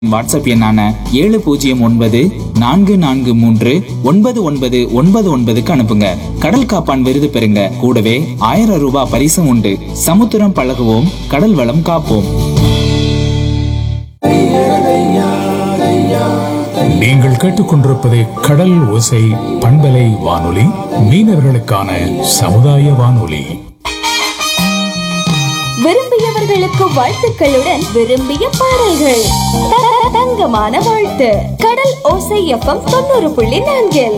WhatsApp எண்ணான ஏழு பூஜ்ஜியம் ஒன்பது நான்கு நான்கு மூன்று ஒன்பது ஒன்பது ஒன்பது ஒன்பதுக்கு அனுப்புங்க கடல் காப்பான் விருது பெறுங்க கூடவே ஆயிரம் ரூபாய் பரிசும் உண்டு சமுத்திரம் பழகுவோம் கடல் வளம் காப்போம் நீங்கள் கேட்டுக்கொண்டிருப்பது கடல் ஓசை பண்பலை வானொலி மீனவர்களுக்கான சமுதாய வானொலி விரும்பியவர்களுக்கு வாழ்த்துக்களுடன் விரும்பிய பாடல்கள் த- த- தங்கமான வாழ்த்து கடல் ஓசை எஃப்எம் தொண்ணூறு புள்ளி நான்கில்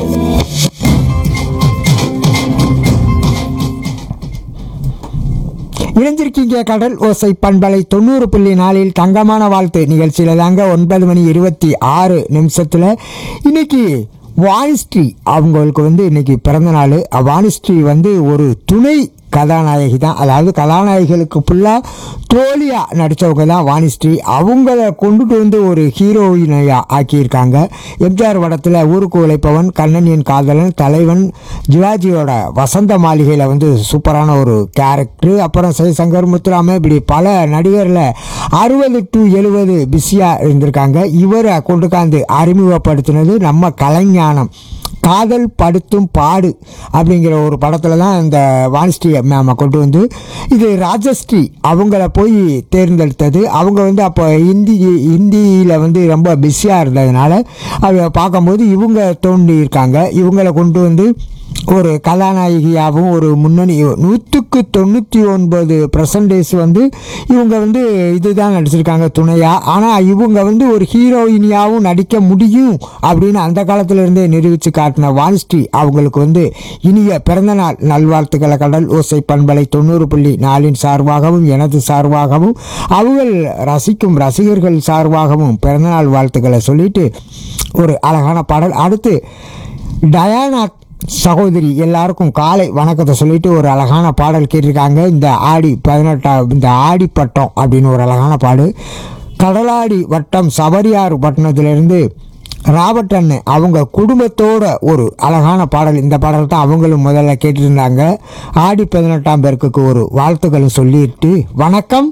இணைஞ்சிருக்கீங்க கடல் ஓசை பண்பலை தொண்ணூறு புள்ளி நாலில் தங்கமான வாழ்த்து நிகழ்ச்சியில் தாங்க ஒன்பது மணி இருபத்தி ஆறு நிமிஷத்தில் இன்னைக்கு வாணிஸ்ரீ அவங்களுக்கு வந்து இன்னைக்கு பிறந்த நாள் வாணிஸ்ரீ வந்து ஒரு துணை கதாநாயகி தான் அதாவது கதாநாயகிகளுக்கு ஃபுல்லாக தோழியாக நடித்தவங்க தான் வாணிஸ்ரீ அவங்கள கொண்டுட்டு வந்து ஒரு ஹீரோயினையாக ஆக்கியிருக்காங்க எம்ஜிஆர் படத்தில் ஊருக்கு உழைப்பவன் கண்ணன் என் காதலன் தலைவன் ஜிவாஜியோட வசந்த மாளிகையில் வந்து சூப்பரான ஒரு கேரக்டர் அப்புறம் சிவசங்கர் முத்துராம இப்படி பல நடிகரில் அறுபது டு எழுபது பிஸியாக இருந்திருக்காங்க இவரை கொண்டுக்காந்து அறிமுகப்படுத்தினது நம்ம கலைஞானம் காதல் படுத்தும் பாடு அப்படிங்கிற ஒரு படத்தில் தான் இந்த வாணிஸ்ரீ மேமை கொண்டு வந்து இது ராஜஸ்ரீ அவங்கள போய் தேர்ந்தெடுத்தது அவங்க வந்து அப்போ ஹிந்தி ஹிந்தியில் வந்து ரொம்ப பிஸியாக இருந்ததுனால அதை பார்க்கும்போது இவங்க தோண்டி இருக்காங்க இவங்களை கொண்டு வந்து ஒரு கதாநாயகியாகவும் ஒரு முன்னணி நூற்றுக்கு தொண்ணூற்றி ஒன்பது பர்சன்டேஜ் வந்து இவங்க வந்து இதுதான் நடிச்சிருக்காங்க துணையாக ஆனால் இவங்க வந்து ஒரு ஹீரோயினியாகவும் நடிக்க முடியும் அப்படின்னு அந்த காலத்துல இருந்தே நிரூபித்து காட்டின வான்ஸ்ரீ அவங்களுக்கு வந்து இனிய பிறந்தநாள் நல்வாழ்த்துக்களை கடல் ஓசை பண்பலை தொண்ணூறு புள்ளி நாலின் சார்பாகவும் எனது சார்பாகவும் அவர்கள் ரசிக்கும் ரசிகர்கள் சார்பாகவும் பிறந்தநாள் வாழ்த்துக்களை சொல்லிட்டு ஒரு அழகான பாடல் அடுத்து டயானா சகோதரி எல்லாருக்கும் காலை வணக்கத்தை சொல்லிட்டு ஒரு அழகான பாடல் கேட்டிருக்காங்க இந்த ஆடி பதினெட்டாம் இந்த ஆடி பட்டம் அப்படின்னு ஒரு அழகான பாடு கடலாடி வட்டம் சபரியார் பட்டணத்திலிருந்து ராபர்ட் அண்ணன் அவங்க குடும்பத்தோட ஒரு அழகான பாடல் இந்த பாடல் தான் அவங்களும் முதல்ல கேட்டிருந்தாங்க ஆடி பதினெட்டாம் பேருக்கு ஒரு வாழ்த்துக்களும் சொல்லிட்டு வணக்கம்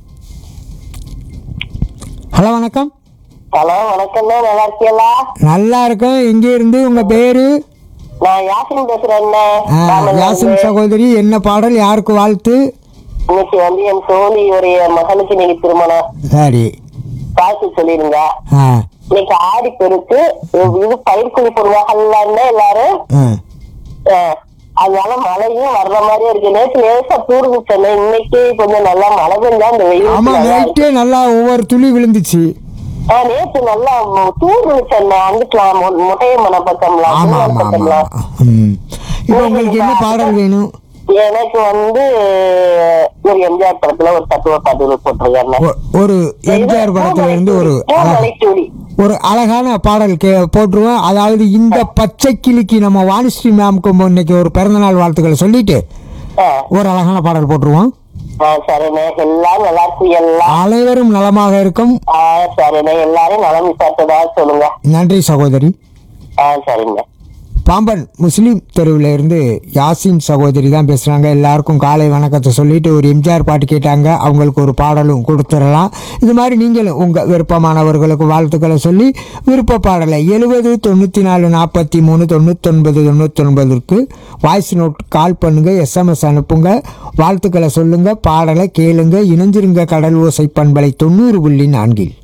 ஹலோ வணக்கம் ஹலோ வணக்கம் நல்லா இருக்கீங்களா நல்லா இருக்கேன் இங்கே இருந்து உங்கள் பேர் நான் யாசின் பேசுறேன் ஆ, யாசின் சகோதரி என்ன பாடல் யாருக்கு வாழ்த்து இன்னைக்கு வந்து என் தோழியுடைய மகனுக்கு இன்னைக்கு திருமணம் சரி பார்த்து சொல்லிருங்க ஆ இன்னைக்கு ஆடி பெருக்கு இது பயிர் குழி போடுவாங்கல்ல எல்லாரும் ஆ ஆ, அதனால மழையும் வர்ற மாதிரியே இருக்கு நேற்று லேசா தூர்ந்து சொன்னேன் இன்னைக்கு கொஞ்சம் நல்லா மழை பெஞ்சா இந்த வெயில் ஆமாம் நல்லா இருக்கு. நைட்டே நல்லா ஒவ்வொரு துளி விழுந்துச்சு ஆ, நேற்று நல்லா தூர்ந்து சொன்னேன் அங்கிக்கலாம் முட்டைய மன பக்கம்லாம் ஆமாம் முன்னாடி ஆமாம் பக்கம்லாம் ஆமாம் ம் இப்போ உங்களுக்கு என்ன பாடல் வேணும் எனக்கு வந்து ஒரு எம்ஜிஆர் படத்துல ஒரு தத்துவ பாட்டு போட்டிருக்காங்க ஒ- ஒரு எம்ஜிஆர் படத்துல இருந்து ஒரு அழக- மலைச்சூடி ஒரு அழகான பாடல் கே போட்டுருவோம் அதாவது இந்த பச்சை கிளிக்கு நம்ம வாணிஸ்ரீ மேம்க்கு இன்னைக்கு ஒரு பிறந்தநாள் வாழ்த்துக்களை சொல்லிட்டு ஒரு அழகான பாடல் போட்டுருவோம் சரிண்ணே எல்லாரும் நல்லா இருக்கு எல்லாம் அனைவரும் நலமாக இருக்கும் ஆ, சரிண்ணே எல்லாரும் நலம் விசாரிச்சதா சொல்லுங்க நன்றி சகோதரி ஆ சரிண்ணே பாம்பன் முஸ்லீம் தெருவில் இருந்து யாசின் சகோதரி தான் பேசுகிறாங்க எல்லாருக்கும் காலை வணக்கத்தை சொல்லிட்டு ஒரு எம்ஜிஆர் பாட்டு கேட்டாங்க அவங்களுக்கு ஒரு பாடலும் கொடுத்துடலாம் இது மாதிரி நீங்களும் உங்கள் விருப்பமானவர்களுக்கு வாழ்த்துக்களை சொல்லி விருப்ப பாடலை எழுபது தொண்ணூற்றி நாலு நாற்பத்தி மூணு தொண்ணூத்தொன்பது தொண்ணூத்தொன்பதுக்கு வாய்ஸ் நோட் கால் பண்ணுங்கள் எஸ்எம்எஸ் அனுப்புங்க வாழ்த்துக்களை சொல்லுங்கள் பாடலை கேளுங்க இணைஞ்சிருங்க கடல் ஓசை பண்பலை தொண்ணூறு புள்ளி நான்கில்